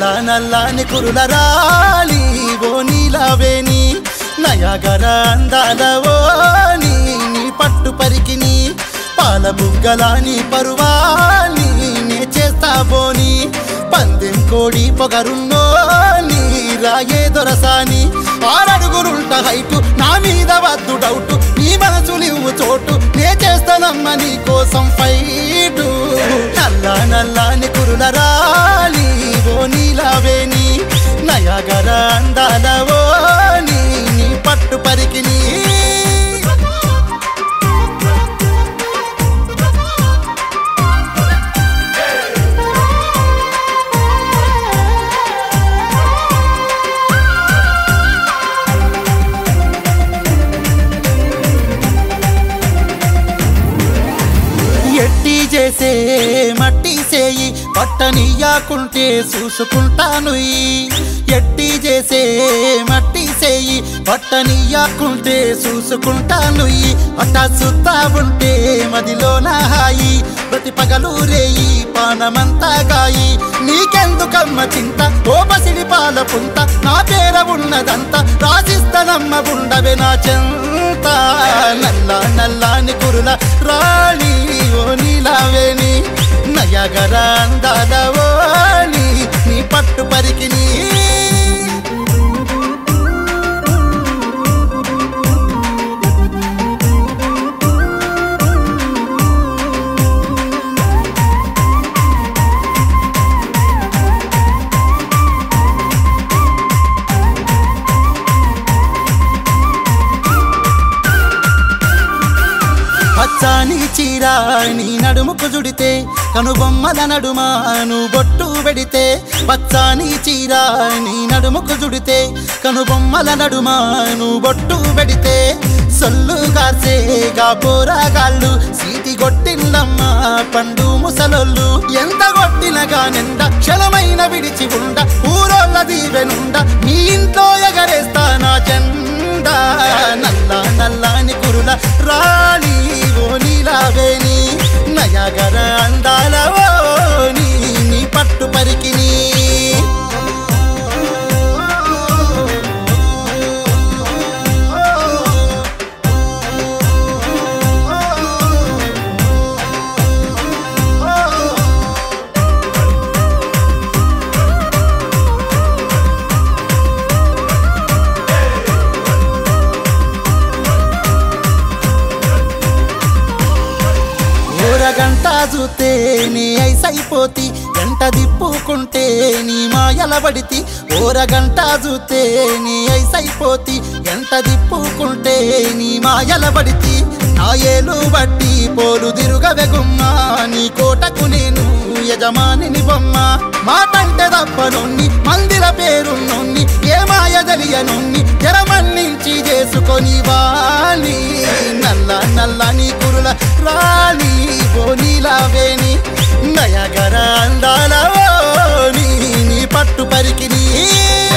నల్లని కురుల రాలి ఓ నీలవేణి నయగర అందాలవో నీ నీ పట్టు పరికిని పాల బుగ్గలాని పరువాని నే చేస్తాబోని పందెం కోడి పొగరున్నో నీ రాయే దొరసాని ఆరడుగురుంట హైటు నా మీద వద్దు డౌటు నీ మనసు నువ్వు చోటు నే చేస్తానమ్మ నీ కోసం ఫైటు నల్ల నల్లని కురుల రాలి ఓ నీలావేని నయగర అందాలవో నీ నీ పట్టు పరికిని ఎట్టి చేసే మట్టి చేయి పట్టనియాకుంటే చూసుకుంటాను ఈ. ఎట్టి చేసే మట్టి చేయి పట్టనియాకుంటే చూసుకుంటాను ఈ. అట్ట సుత్తా ఉంటే మదిలో నా హాయి ప్రతి పగలు రేయి పానమంతా గాయి నీకెందుకమ్మ చింత ఓ పసిడి పాల పుంత నా పేర ఉన్నదంతా రాసిస్తనమ్మ ఉండవే నా చెంత నల్ల నల్లాని కురుల రాణి ఓ నీలావేణి నయగర అందాలవో నీ నీ పట్టు పరికిని పచ్చాని చీర నీ నడుముకు జుడితే కనుబొమ్మల నడుమాను బొట్టు పెడితే పచ్చాని చీర నీ నడుముకు జుడితే కనుబొమ్మల నడుమాను బొట్టు పెడితే సొల్లు కాసేగా పోరాగాళ్ళు సీటి కొట్టిల్లమ్మ పండు ముసలొల్లు ఎంత కొట్టినగానెంద క్షణమైన విడిచి ఉండ ఊరోళ్ళ దీవెనుండ నీ ఇంట్లో ఎగరేస్తా నా చెండ నల్ల నల్లాని కురుల రాణి ఓ నీలావేణి నయగర అందాలవో నీ నీ పట్టు పరికిని ఊరగంట చూస్తే నీ ఐసైపోతి గంట దిప్పుకుంటే నీ మాయల పడితి ఊరగంట చూస్తే నీ ఐసైపోతి గంట దిప్పుకుంటే నీ మాయల పడితి నా ఏలు బట్టి పోలు తిరుగవె గుమ్మ నీ కోటకు నేను యజమానిని బొమ్మ మాటంటే తప్పనున్ని మందిర పేరున్నొన్ని ఏ మాయ తెలియనున్ని జరమన్నించి చేసుకొని వాణి నల్ల నల్లని కురుల రాణి బోనీలావేని నయగర అందాలవో నీ నీ పట్టు పరికిని